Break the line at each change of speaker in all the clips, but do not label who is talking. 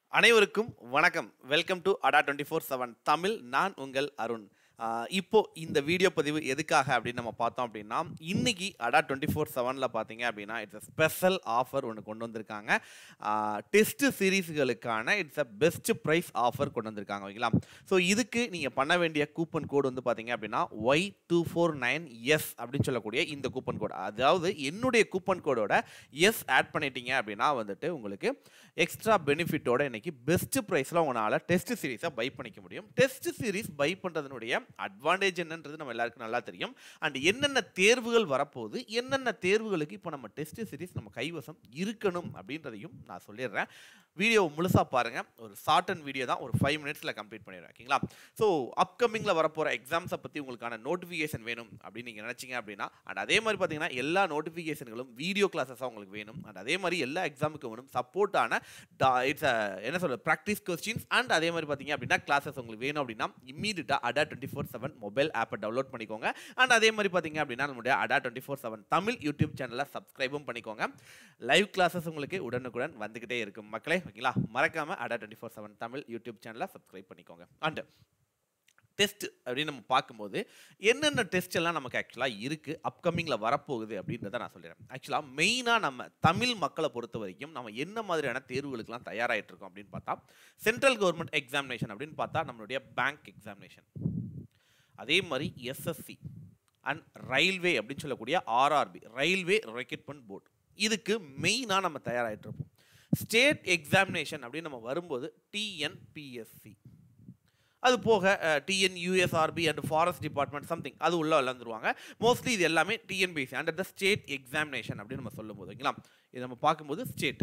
அனைவருக்கும் வணக்கம் welcome to Adda twenty four seven Tamil நான் உங்கள் அருண் ஆஹ் இப்போ இந்த வீடியோ பதிவு எதுக்காக அப்படின்னு நம்ம பார்த்தோம் அப்படின்னா இன்னைக்கு அடா டுவெண்ட்டி ஃபோர் செவனில் பார்த்தீங்க அப்படின்னா இட்ஸ் ஸ்பெஷல் ஆஃபர் ஒன்று கொண்டு வந்திருக்காங்க டெஸ்ட் சீரீஸ்களுக்கான it's a best price offer கொண்டு வந்திருக்காங்க ஓகேங்களா ஸோ இதுக்கு நீங்கள் பண்ண வேண்டிய கூப்பன் கோடு வந்து பார்த்தீங்க அப்படின்னா Y two four nine S அப்படின்னு சொல்லக்கூடிய இந்த கூப்பன் கோடு அதாவது என்னுடைய கூப்பன் கோடோட எஸ் ஆட் பண்ணிட்டீங்க அப்படின்னா வந்துட்டு உங்களுக்கு எக்ஸ்ட்ரா பெனிஃபிட்டோட இன்னைக்கு பெஸ்ட் ப்ரைஸில் உங்களால் டெஸ்ட் சீரிஸை பை பண்ணிக்க முடியும் டெஸ்ட் சீரிஸ் பை பண்ணுறதுனுடைய அட்வான்டேஜ் என்னன்றது நம்ம எல்லாருக்கும் நல்லா தெரியும் அண்ட் என்னென்ன தேர்வுகள் வரப்போகுது என்னென்ன தேர்வுகளுக்கு இப்போ நம்ம டெஸ்ட் சீரிஸ் நம்ம கைவசம் இருக்கணும் அப்படின்றதையும் நான் சொல்லிடுறேன் வீடியோ முழுசாக பாருங்கள் ஒரு ஷார்ட் அண்ட் வீடியோ தான் ஒரு ஃபைவ் மினிட்ஸில் கம்ப்ளீட் பண்ணிடுறேன் ஓகேங்களா ஸோ அப்கமிங்கில் வரப்போகிற எக்ஸாம்ஸை பற்றி உங்களுக்கான நோட்டிஃபிகேஷன் வேணும் அப்படின்னு நீங்கள் நினச்சிங்க அப்படின்னா அண்ட் அதே மாதிரி பார்த்தீங்கன்னா எல்லா நோட்டிஃபிகேஷன்களும் வீடியோ கிளாஸஸாக உங்களுக்கு வேணும் அண்ட் அதே மாதிரி எல்லா எக்ஸாமுக்கும் வேணும் சப்போர்ட்டான இட்ஸ் என்ன சொல்கிறது ப்ராக்டிஸ் கொஸ்டின்ஸ் அண்ட் அதே மாதிரி பார்த்தீங்க அப்படின்னா கிளாஸஸ் உங்களுக்கு வேணும் அப்படின்னா இம்மீடியட்டாக Adda twenty four seven mobile ஆப்பை டவுன்லோட் பண்ணிக்கோங்க அண்ட் அதே மாதிரி பார்த்தீங்க அப்படின்னா நம்மளுடைய Adda twenty four seven Tamil YouTube சேனலை சப்ஸ்கிரைபும் பண்ணிக்கோங்க லைவ் கிளாஸஸ் உங்களுக்கு உடனுக்குடன் வந்துக்கிட்டே இருக்கும் மக்களே ஓகேங்களா மறக்காம Adda twenty four seven Tamil YouTube சேனலை சப்ஸ்கிரைப் பண்ணிக்கோங்க அண்ட் டெஸ்ட் அப்படின்னு நம்ம பார்க்கும்போது என்னென்ன டெஸ்ட் எல்லாம் நமக்கு ஆக்சுவலாக இருக்குது அப்கமிங்கில் வரப்போகுது அப்படின்றத நான் சொல்லிடுறேன் ஆக்சுவலாக மெயினாக நம்ம தமிழ் மக்களை பொறுத்த வரைக்கும் நம்ம என்ன மாதிரியான தேர்வுகளுக்கெல்லாம் தயாராகிட்டு இருக்கோம் அப்படின்னு பார்த்தா சென்ட்ரல் கவர்மெண்ட் எக்ஸாமினேஷன் அப்படின்னு பார்த்தா நம்மளுடைய பேங்க் எக்ஸாமினேஷன் அதே மாதிரி எஸ்எஸ்சி அண்ட் ரயில்வே அப்படின்னு சொல்லக்கூடிய ஆர்ஆர்பி ரயில்வே ரெக்ரூட்மெண்ட் போர்டு இதுக்கு மெயினாக நம்ம தயாராகிட்டு இருப்போம் ஸ்டேட் எக்ஸாமினேஷன் அப்படின்னு நம்ம வரும்போது டிஎன்பிஎஸ்சி அது போக TN USRB and forest department something அது உள்ள விளாந்துருவாங்க மோஸ்ட்லி இது எல்லாமே TNPSC under the state examination அப்படின்னு நம்ம சொல்லும்போது ஓகேங்களா இது நம்ம பார்க்கும்போது ஸ்டேட்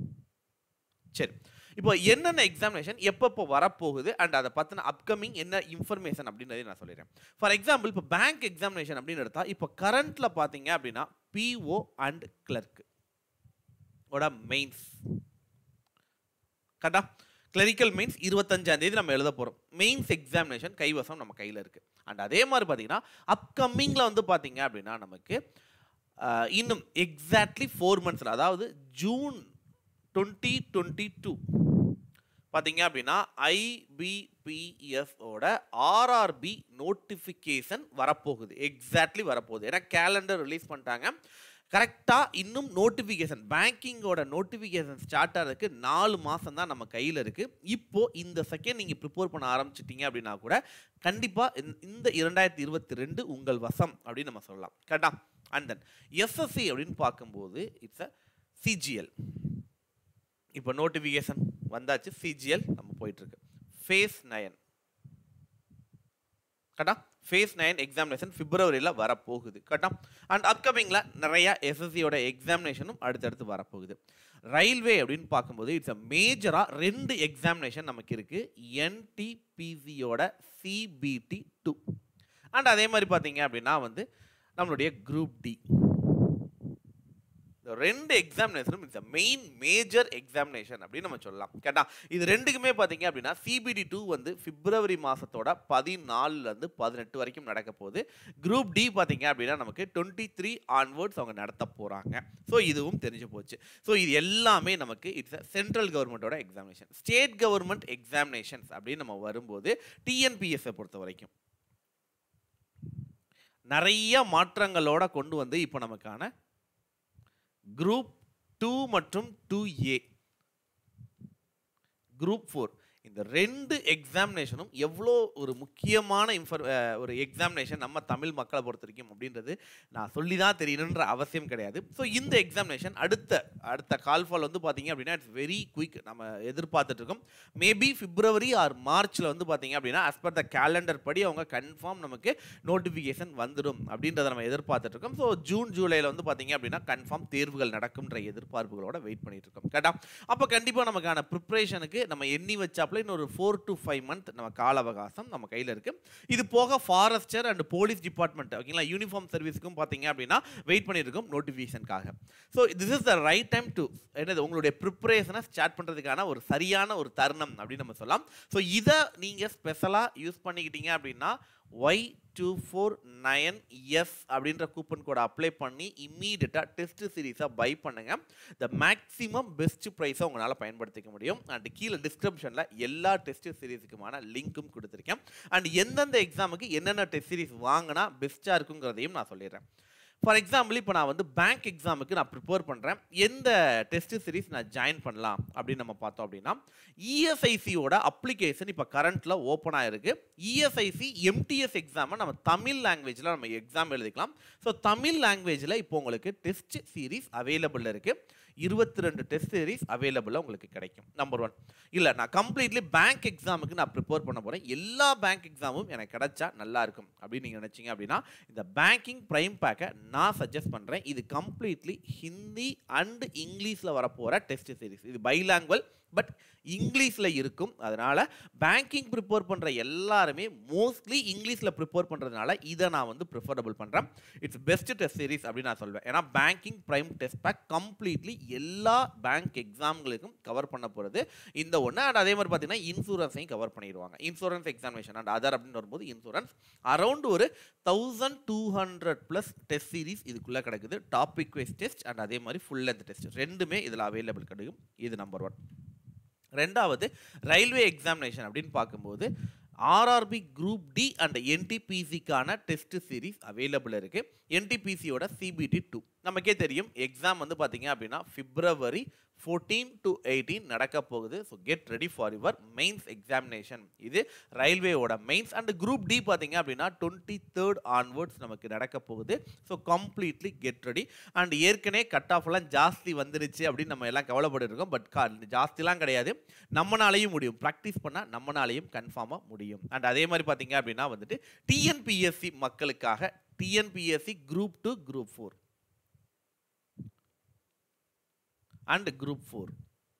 சரி இப்போ என்னென்ன எக்ஸாமினேஷன் எப்பப்போ வரப்போகுது அண்ட் அதை பற்றின அப்கமிங் என்ன இன்ஃபர்மேஷன் அப்படின்றதையும் நான் சொல்லிடுறேன் ஃபார் எக்ஸாம்பிள் இப்போ பேங்க் எக்ஸாமினேஷன் அப்படின்னு எடுத்தா இப்போ கரண்ட்டில் பார்த்தீங்க அப்படின்னா பிஓ அண்ட் கிளர்க் ஓட மெயின்ஸ் கரெக்டா கிளரிக்கல் மெயின்ஸ் இருபத்தஞ்சாம் தேதி நம்ம எழுத போகிறோம் மெயின்ஸ் எக்ஸாமினேஷன் கைவசம் நம்ம கையில் இருக்குது அண்ட் அதே மாதிரி பார்த்தீங்கன்னா அப்கமிங்கில் வந்து பார்த்தீங்க அப்படின்னா நமக்கு ஆஹ், இன்னும் எக்ஸாக்ட்லி ஃபோர் மந்த்ஸில் அதாவது ஜூன் டுவெண்ட்டி டுவெண்ட்டி டூ பார்த்தீங்க அப்படின்னா ஐபிபிஎஸோட ஆர்ஆர்பி நோட்டிஃபிகேஷன் வரப்போகுது எக்ஸாக்ட்லி வரப்போகுது ஏன்னா கேலண்டர் ரிலீஸ் பண்ணிட்டாங்க கரெக்டாக இன்னும் நோட்டிஃபிகேஷன் பேங்கிங்கோட நோட்டிஃபிகேஷன் ஸ்டார்ட் ஆகிறதுக்கு நாலு மாதம் தான் நம்ம கையில் இருக்குது இப்போது இந்த செகண்ட் நீங்கள் ப்ரிப்பேர் பண்ண ஆரம்பிச்சிட்டிங்க அப்படின்னா கூட கண்டிப்பாக இந்த இரண்டாயிரத்தி இருபத்தி ரெண்டு உங்கள் வசம் அப்படின்னு நம்ம சொல்லலாம் கரெக்டா அண்ட் தென் எஸ்எஸ்சி அப்படின்னு பார்க்கும்போது இட்ஸ் அ சிஜிஎல் இப்போ நோட்டிஃபிகேஷன் வந்தாச்சு சிஜிஎல் நம்ம போயிட்டுருக்கு ஃபேஸ் நயன் கரெக்டா ஃபேஸ் நைன் எக்ஸாமினேஷன் பிப்ரவரியில் வரப்போகுது கரெக்டா அண்ட் அப்கமிங்கில் நிறையா எஸ்எஸ்சியோட எக்ஸாமினேஷனும் அடுத்தடுத்து வரப்போகுது ரயில்வே அப்படின்னு பார்க்கும்போது இட்ஸ் அ மேஜராக ரெண்டு எக்ஸாமினேஷன் நமக்கு இருக்குது என்டிபிசியோட சிபிடி டூ அண்ட் அதே மாதிரி பார்த்தீங்க அப்படின்னா வந்து நம்மளுடைய குரூப் டி இந்த ரெண்டு எக்ஸாமினேஷனும் இட்ஸ் மெயின் மேஜர் எக்ஸாமினேஷன் அப்படின்னு நம்ம சொல்லலாம் கேட்டா இது ரெண்டுக்குமே பார்த்தீங்க அப்படின்னா சிபிடி டூ வந்து பிப்ரவரி மாதத்தோட பதினாலுலேருந்து பதினெட்டு வரைக்கும் நடக்க போகுது குரூப் டி பார்த்தீங்க அப்படின்னா நமக்கு டுவெண்ட்டி த்ரீ ஆன்வர்ட்ஸ் அவங்க நடத்த போகிறாங்க ஸோ இதுவும் தெரிஞ்சு போச்சு ஸோ இது எல்லாமே நமக்கு இட்ஸ் சென்ட்ரல் கவர்மெண்ட்டோட எக்ஸாமினேஷன் ஸ்டேட் கவர்மெண்ட் எக்ஸாமினேஷன்ஸ் அப்படின்னு நம்ம வரும்போது டிஎன்பிஎஸ்ஸை பொறுத்த வரைக்கும் நிறைய மாற்றங்களோட கொண்டு வந்து இப்போ நமக்கான குரூப் டூ மற்றும் டூ ஏ குரூப் ஃபோர் இந்த ரெண்டு எக்ஸாமினேஷனும் எவ்வளோ ஒரு முக்கியமான இன்ஃபர் ஒரு எக்ஸாமினேஷன் நம்ம தமிழ் மக்களை பொறுத்த வரைக்கும் அப்படின்றது நான் சொல்லி தான் தெரியணுன்ற அவசியம் கிடையாது ஸோ இந்த எக்ஸாமினேஷன் அடுத்த அடுத்த கால் ஃபால் வந்து பார்த்தீங்க அப்படின்னா இட்ஸ் வெரி குயிக் நம்ம எதிர்பார்த்துட்டு இருக்கோம் மேபி பிப்ரவரி ஆர் மார்ச்சில் வந்து பார்த்தீங்க அப்படின்னா as per த கேலண்டர் படி அவங்க கன்ஃபார்ம் நமக்கு நோட்டிஃபிகேஷன் வந்துடும் அப்படின்றத நம்ம எதிர்பார்த்துட்டு இருக்கோம் ஸோ ஜூன் ஜூலையில் வந்து பார்த்தீங்க அப்படின்னா கன்ஃபார்ம் தேர்வுகள் நடக்கும்ன்ற எதிர்பார்ப்புகளோட வெயிட் பண்ணிட்டு இருக்கோம் கரெக்டா அப்போ கண்டிப்பாக நமக்கான ப்ரிப்ரேஷனுக்கு நம்ம எண்ணி வச்சாப்புல இன்னொரு ஃபோர் டு ஃபைவ் மந்த் நம்ம கால அவகாசம் நம்ம கையில் இருக்கு இது போக ஃபாரஸ்டர் அண்ட் போலீஸ் டிபார்ட்மெண்ட் ஓகேங்களா யூனிஃபார்ம் சர்வீஸுக்கும் பார்த்தீங்க அப்படின்னா வெயிட் பண்ணியிருக்கோம் நோட்டிஃபிகேஷனுக்காக so this is the right time to என்னது உங்களுடைய ப்ரிப்பரேஷனை ஸ்டார்ட் பண்ணுறதுக்கான ஒரு சரியான ஒரு தருணம் அப்படின்னு நம்ம சொல்லலாம் ஸோ இதை நீங்கள் ஸ்பெஷலாக யூஸ் பண்ணிக்கிட்டீங்க அப்படின்னா Y two four nine S அப்படின்ற கூப்பன் கோடை அப்ளை பண்ணி இம்மீடியட்டாக டெஸ்ட் சீரீஸாக பை பண்ணுங்க த மேக்ஸிமம் பெஸ்ட் ப்ரைஸை உங்களால் பயன்படுத்திக்க முடியும் அண்ட் கீழே டிஸ்கிரிப்ஷனில் எல்லா டெஸ்ட் சீரீஸுக்குமான லிங்க்கும் கொடுத்துருக்கேன் அண்ட் எந்தெந்த எக்ஸாமுக்கு என்னென்ன டெஸ்ட் சீரீஸ் வாங்கினா பெஸ்ட்டாக இருக்குங்கிறதையும் நான் சொல்லிடுறேன் ஃபார் எக்ஸாம்பிள் இப்போ நான் வந்து பேங்க் எக்ஸாமுக்கு நான் ப்ரிப்பேர் பண்ணுறேன் எந்த டெஸ்ட் சீரிஸ் நான் ஜாயின் பண்ணலாம் அப்படின்னு நம்ம பார்த்தோம் அப்படின்னா இஎஸ்ஐசியோட அப்ளிகேஷன் இப்போ கரண்ட்டில் ஓப்பன் ஆயிருக்கு இஎஸ்ஐசி எம்டிஎஸ் எக்ஸாமை நம்ம தமிழ் லாங்குவேஜில் நம்ம எக்ஸாம் எழுதிக்கலாம் ஸோ தமிழ் லாங்குவேஜில் இப்போ உங்களுக்கு டெஸ்ட் சீரிஸ் அவைலபிள் இருக்குது இருபத்தி ரெண்டு டெஸ்ட் சீரிஸ் அவைலபிளாக உங்களுக்கு கிடைக்கும் நம்பர் ஒன் இல்லை நான் கம்ப்ளீட்லி பேங்க் எக்ஸாமுக்கு நான் ப்ரிப்பேர் பண்ண போகிறேன் எல்லா பேங்க் எக்ஸாமும் எனக்கு கிடைச்சா நல்லா இருக்கும் அப்படின்னு நீங்கள் நினச்சிங்க அப்படின்னா இந்த பேங்கிங் ப்ரைம் பேக்கை நான் சஜஸ்ட் பண்ணுறேன் இது கம்ப்ளீட்லி ஹிந்தி அண்ட் இங்கிலீஷில் வரப்போகிற டெஸ்ட் சீரிஸ் இது பைலாங்குவல் பட் இங்கிலீஷில் இருக்கும் அதனால் பேங்கிங் ப்ரிப்பேர் பண்ணுற எல்லாருமே மோஸ்ட்லி இங்கிலீஷில் ப்ரிப்பேர் பண்ணுறதுனால இதை நான் வந்து ப்ரிஃபரபிள் பண்ணுறேன் இட்ஸ் பெஸ்ட் டெஸ்ட் சீரிஸ் அப்படின்னு நான் சொல்வேன் ஏன்னா banking prime test pack completely எல்லா பேங்க் எக்ஸாம்களுக்கும் கவர் பண்ண போகிறது இந்த ஒன்று அண்ட் அதே மாதிரி பார்த்தீங்கன்னா இன்சூரன்ஸையும் கவர் பண்ணிடுவாங்க இன்சூரன்ஸ் எக்ஸாமினேஷன் அண்ட் அதர் அப்படின்னு வரும்போது இன்சூரன்ஸ் அரௌண்ட் ஒரு thousand two hundred plus test series இதுக்குள்ளே கிடைக்குது டாபிக் வைஸ் டெஸ்ட் அண்ட் அதே மாதிரி ஃபுல் லென்த் டெஸ்ட் ரெண்டுமே இதில் அவைலபிள் கிடைக்கும் இது நம்பர் ஒன் ரெண்டாவது ரயில்வே எக்ஸாமினேஷன் அப்படின்னு பார்க்கும்போது ஆர்ஆர்பி குரூப் டி அண்ட் என்டிபிசிக்கான டெஸ்ட் சீரிஸ் அவைலபிள் இருக்குது என்டிபிசியோட சிபிடி டூ நமக்கே தெரியும் எக்ஸாம் வந்து பார்த்தீங்க அப்படின்னா பிப்ரவரி ஃபோர்டீன் டு எயிட்டீன் நடக்க போகுது so get ready for your mains examination இது ரயில்வேயோட மெயின்ஸ் அண்ட் குரூப் டி பார்த்தீங்க அப்படின்னா டுவெண்ட்டி தேர்ட் ஆன்வர்ட்ஸ் நமக்கு நடக்க போகுது so completely get ready and ஏற்கனவே கட் ஆஃப்லாம் ஜாஸ்தி வந்துருச்சு அப்படின்னு நம்ம எல்லாம் கவலைப்பட்டு பட் ஜாஸ்திலாம் கிடையாது நம்மனாலையும் முடியும் ப்ராக்டிஸ் பண்ணால் நம்மனாலையும் கன்ஃபார்மாக முடியும் அண்ட் அதே மாதிரி பார்த்தீங்க அப்படின்னா வந்துட்டு டிஎன்பிஎஸ்சி மக்களுக்காக TNPSC group two group four and group four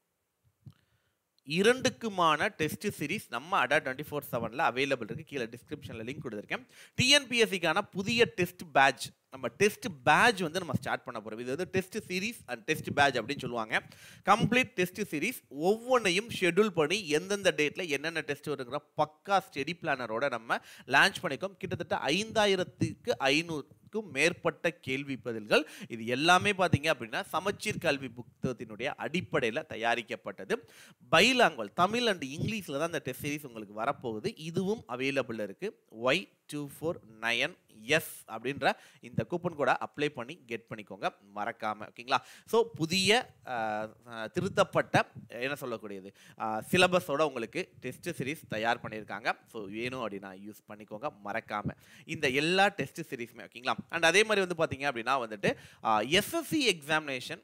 இரண்டுக்குமான டெஸ்ட் சீரிஸ் நம்ம அடா டுவெண்ட்டி ஃபோர் செவனில் அவைலபிள் இருக்குது கீழே டிஸ்கிரிப்ஷனில் லிங்க் கொடுத்துருக்கேன் டிஎன்பிஎஸ்சிக்கான புதிய டெஸ்ட் பேட்ச் நம்ம டெஸ்ட் பேட்ச் வந்து நம்ம ஸ்டார்ட் பண்ண போகிறோம் இது வந்து test series and test batch அப்படின்னு சொல்லுவாங்க கம்ப்ளீட் டெஸ்ட் சீரிஸ் ஒவ்வொன்றையும் ஷெட்யூல் பண்ணி எந்தெந்த டேட்டில் என்னென்ன டெஸ்ட் வருங்கிற பக்கா ஸ்டெடி பிளானரோட நம்ம லான்ச் பண்ணிக்கோம் கிட்டத்தட்ட ஐந்தாயிரத்துக்கு ஐநூறு க்கும் மேற்பட்ட கேள்வி பதில்கள் இது எல்லாமே பார்த்தீங்க அப்படின்னா சமச்சீர் கல்வி புத்தகத்தினுடைய அடிப்படையில் தயாரிக்கப்பட்டது பைலாங்குவல் தமிழ் அண்ட் இங்கிலீஷில் தான் இந்த டெஸ்ட் சீரிஸ் உங்களுக்கு வரப்போகுது இதுவும் அவைலபிள் இருக்குது Y two four nine S அப்படின்ற இந்த கூப்பன் கூட அப்ளை பண்ணி கெட் பண்ணிக்கோங்க மறக்காமல் ஓகேங்களா ஸோ புதிய அஹ், அஹ், திருத்தப்பட்ட என்ன சொல்லக்கூடியது சிலபஸோட உங்களுக்கு டெஸ்ட் சீரிஸ் தயார் பண்ணியிருக்காங்க ஸோ வேணும் அப்படின்னா யூஸ் பண்ணிக்கோங்க மறக்காமல் இந்த எல்லா டெஸ்ட் சீரிஸுமே ஓகேங்களா அண்ட் அதே மாதிரி வந்து பார்த்தீங்க அப்படின்னா வந்துட்டு எஸ்எஸ்சி எக்ஸாமினேஷன்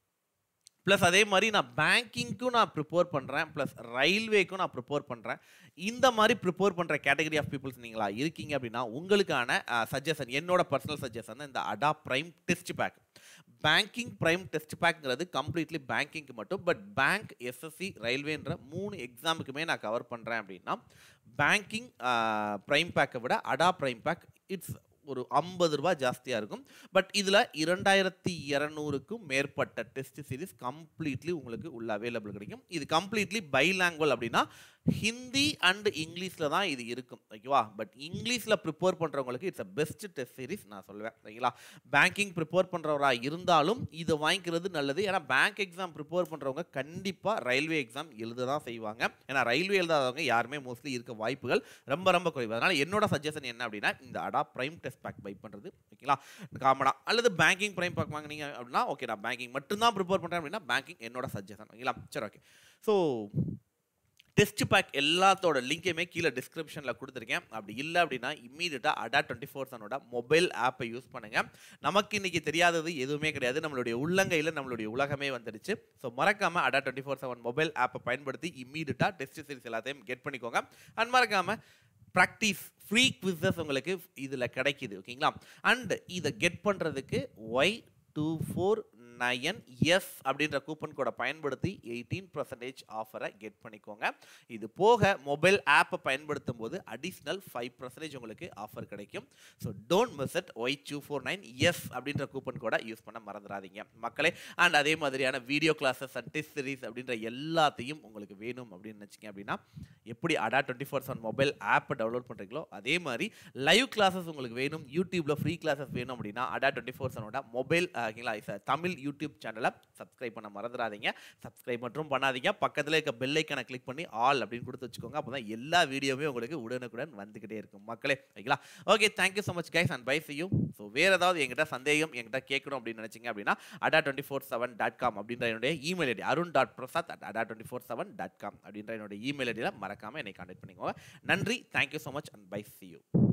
ப்ளஸ் அதே மாதிரி நான் பேங்கிங்க்கும் நான் ப்ரிப்பேர் பண்ணுறேன் ப்ளஸ் ரயில்வேக்கும் நான் ப்ரிப்பேர் பண்ணுறேன் இந்த மாதிரி ப்ரிப்பேர் பண்ணுற கேட்டகரி ஆஃப் பீப்புள்ஸ் நீங்களா இருக்கீங்க அப்படின்னா உங்களுக்கான சஜஷன் என்னோட பர்சனல் சஜஷன் இந்த Adda prime test pack banking prime test பேக்ங்கிறது கம்ப்ளீட்லி பேங்கிங்க்கு மட்டும் பட் பேங்க் எஸ்எஸ்சி ரயில்வேன்ற மூணு எக்ஸாமுக்குமே நான் கவர் பண்ணுறேன் அப்படின்னா பேங்கிங் ப்ரைம் பேக்கை விட அடா ப்ரைம் பேக் இட்ஸ் ஒரு ஐம்பது ரூபா ஜாஸ்தியாக இருக்கும் பட் இதில் இரண்டாயிரத்தி இரநூறுக்கும் மேற்பட்ட டெஸ்ட் சீரிஸ் கம்ப்ளீட்லி உங்களுக்கு உள்ள அவைலபிள் கிடைக்கும் இது கம்ப்ளீட்லி பைலாங்குவல் அப்படின்னா ஹிந்தி அண்ட் இங்கிலீஷில் தான் இது இருக்கும் ஓகேவா பட் இங்கிலீஷில் ப்ரிப்பேர் பண்ணுறவங்களுக்கு it's a best test series நான் சொல்வேன் சரிங்களா பேங்கிங் ப்ரிப்பேர் பண்ணுறவராக இருந்தாலும் இதை வாங்கிக்கிறது நல்லது ஏன்னா பேங்க் எக்ஸாம் ப்ரிப்பேர் பண்ணுறவங்க கண்டிப்பாக ரயில்வே எக்ஸாம் எழுத தான் செய்வாங்க ஏன்னா ரயில்வே எழுதாதவங்க யாருமே மோஸ்ட்லி இருக்க வாய்ப்புகள் ரொம்ப ரொம்ப குறைவு அதனால் என்னோட சஜஷன் என்ன அப்படின்னா இந்த Adda prime test back by பண்ணுறது ஓகேங்களா காமனா அல்லது பேங்கிங் ப்ரைம் பேக் வாங்குனீங்க அப்படின்னா ஓகே நான் பேங்கிங் மட்டும்தான் ப்ரிப்பேர் பண்ணுறேன் அப்படின்னா பேங்கிங் என்னோட சஜஷன் ஓகேங்களா சரி ஓகே ஸோ டெஸ்ட் பேக் எல்லாத்தோட லிங்கையுமே கீழே டிஸ்கிரிப்ஷனில் கொடுத்துருக்கேன் அப்படி இல்லை அப்படின்னா இம்மீடியட்டாக அடா டுவெண்ட்டி ஃபோர் சனோட மொபைல் ஆப்பை யூஸ் பண்ணுங்கள் நமக்கு இன்னைக்கு தெரியாதது எதுவுமே கிடையாது நம்மளுடைய உள்ளங்கையில் நம்மளுடைய உலகமே வந்துடுச்சு ஸோ மறக்காமல் அடா டுவெண்ட்டி ஃபோர் செவன் மொபைல் ஆப்பை பயன்படுத்தி இம்மீடியட்டாக டெஸ்ட் சீரிஸ் எல்லாத்தையும் கெட் பண்ணிக்கோங்க அண்ட் மறக்காமல் ப்ராக்டிஸ் ஃப்ரீ குவிசஸ் உங்களுக்கு இதில் கிடைக்குது ஓகேங்களா அண்ட் இதை கெட் பண்ணுறதுக்கு Y two four nine S அப்படின்ற கூப்பன் கோடை பயன்படுத்தி எயிட்டீன் பர்சன்டேஜ் ஆஃபரை கெட் பண்ணிக்கோங்க இது போக மொபைல் ஆப்பை பயன்படுத்தும் போது அடிஷ்னல் ஃபைவ் பர்சன்டேஜ் உங்களுக்கு ஆஃபர் கிடைக்கும் so don't miss it Y two four nine S அப்படின்ற கூப்பன் கோடை யூஸ் பண்ண மறந்துடாதீங்க மக்களே அண்ட் அதே மாதிரியான video classes and test series அப்படின்ற எல்லாத்தையும் உங்களுக்கு வேணும் அப்படின்னு நினச்சிங்க அப்படின்னா எப்படி Adda twenty four seven mobile ஆப்பை டவுன்லோட் பண்ணுறீங்களோ அதே மாதிரி லைவ் கிளாஸஸ் உங்களுக்கு வேணும் யூடியூப்ல ஃப்ரீ கிளாஸஸ் வேணும் அப்படின்னா அடா டுவெண்ட்டி ஃபோர் செவனோட மொபைல் ஓகேங்களா ச- தமிழ் யூடியூப் சேனலை சப்ஸ்கிரைப் பண்ண மறந்துடாதீங்க சப்ஸ்கிரைப் மட்டும் பண்ணாதீங்க பக்கத்தில் இருக்க பெல் ஐக்கனை கிளிக் பண்ணி ஆல் அப்படின்னு கொடுத்து வச்சுக்கோங்க அப்போ தான் எல்லா வீடியோவுமே உங்களுக்கு உடனுக்குடன் வந்துக்கிட்டே இருக்கும் மக்களே ஓகேங்களா okay thank you so much guys and bye you so வேறு ஏதாவது என்கிட்ட சந்தேகம் என்கிட்ட கேட்கணும் அப்படின்னு நினச்சிங்க அப்படின்னா Adda twenty four seven dot com அப்படின்ற என்னுடைய email ID Arun dot Prasad at Adda twenty four seven dot com அப்படின்ற என்னுடைய இமெயில் ஐடியில் மறக்காமல் என்னை கான்டாக்ட் பண்ணிக்கோங்க நன்றி thank you so much and bye see you